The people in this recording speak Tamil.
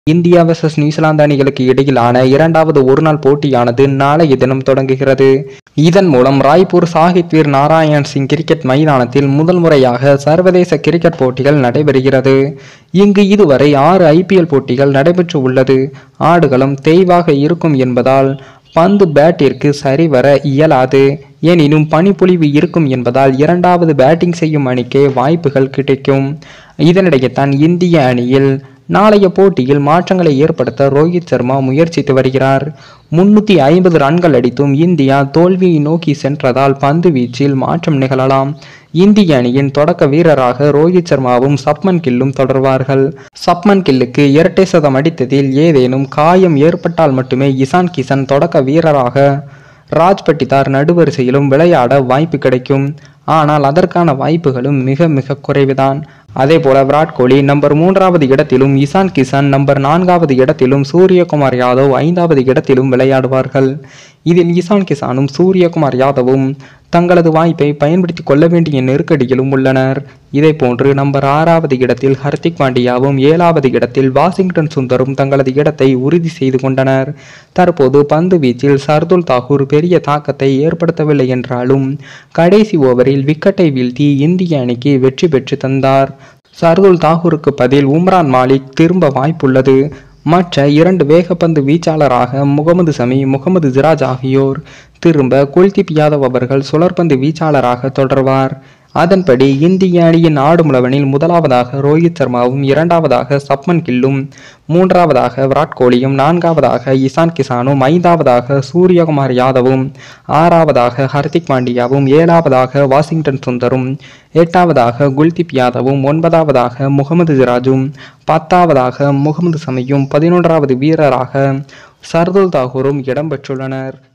இந்தியா வெர்சஸ் நியூசிலாந்து அணிகளுக்கு இடையிலான இரண்டாவது ஒருநாள் போட்டியானது நாளைய தினம் தொடங்குகிறது இதன் மூலம் ராய்ப்பூர் சாஹித் வீர் நாராயண் சிங் கிரிக்கெட் மைதானத்தில் முதல் முறையாக சர்வதேச கிரிக்கெட் போட்டிகள் நடைபெறுகிறது இங்கு இதுவரை ஆறு ஐபிஎல் போட்டிகள் நடைபெற்று உள்ளது ஆடுகளம் தேய்வாக இருக்கும் என்பதால் பந்து பேட்டிற்கு சரிவர இயலாது எனினும் பனிப்பொழிவு இருக்கும் என்பதால் இரண்டாவது பேட்டிங் செய்யும் அணிக்கே வாய்ப்புகள் கிடைக்கும் இதனிடையே தான் இந்திய அணியில் நாளைய போட்டியில் மாற்றங்களை ஏற்படுத்த ரோஹித் சர்மா முயற்சித்து வருகிறார் முன்னூற்றி ஐம்பது ரன்கள் அடித்தும் இந்தியா தோல்வியை நோக்கி சென்றதால் பந்து வீச்சில் மாற்றம் நிகழலாம் இந்திய அணியின் தொடக்க வீரராக ரோஹித் சர்மாவும் சப்மன் கில்லும் தொடர்வார்கள் சப்மன் கில்லுக்கு இரட்டை சதம் அடித்ததில் ஏதேனும் காயம் ஏற்பட்டால் மட்டுமே இசான் கிசன் தொடக்க வீரராக ராஜ் பட்டிதார் நடுவரிசையிலும் விளையாட வாய்ப்பு கிடைக்கும் ஆனால் அதற்கான வாய்ப்புகளும் மிக மிக குறைவுதான் அதே போல விராட் கோலி நம்பர் மூன்றாவது இடத்திலும் இசான் கிசான் நம்பர் நான்காவது இடத்திலும் சூரியகுமார் யாதவ் ஐந்தாவது இடத்திலும் விளையாடுவார்கள் இதில் இசான் கிசானும் சூரியகுமார் யாதவும் தங்களது வாய்ப்பை பயன்படுத்திக் கொள்ள வேண்டிய நெருக்கடியிலும் உள்ளனர் இதே போன்று நம்பர் ஆறாவது இடத்தில் ஹர்திக் பாண்டியாவும் ஏழாவது இடத்தில் வாஷிங்டன் சுந்தரும் தங்களது இடத்தை உறுதி செய்து கொண்டனர் தற்போது பந்து வீச்சில் சர்துல் தாகூர் பெரிய தாக்கத்தை ஏற்படுத்தவில்லை என்றாலும் கடைசி ஓவரில் விக்கெட்டை வீழ்த்தி இந்திய அணிக்கு வெற்றி பெற்று தந்தார் சர்துல் தாகூருக்கு பதில் உம்ரான் மாலிக் திரும்ப வாய்ப்புள்ளது மற்ற இரண்டு வேகப்பந்து வீச்சாளராக முகமது சமி முகமது சிராஜ் ஆகியோர் திரும்ப குல்தீப் யாதவ் அவர்கள் சுழற்பந்து வீச்சாளராக தொடர்வார் அதன்படி இந்திய அணியின் ஆடும் உழவனில் முதலாவதாக ரோஹித் சர்மாவும் இரண்டாவதாக சப்மன் கில்லும் மூன்றாவதாக விராட் கோலியும் நான்காவதாக இசான் கிசானும் ஐந்தாவதாக சூரியகுமார் யாதவும் ஆறாவதாக ஹர்திக் பாண்டியாவும் ஏழாவதாக வாஷிங்டன் சுந்தரும் எட்டாவதாக குல்தீப் யாதவும் ஒன்பதாவதாக முகமது சிராஜும் பத்தாவதாக முகமது சமியும் பதினொன்றாவது வீரராக சர்துல் தாகூரும் இடம்பெற்றுள்ளனர்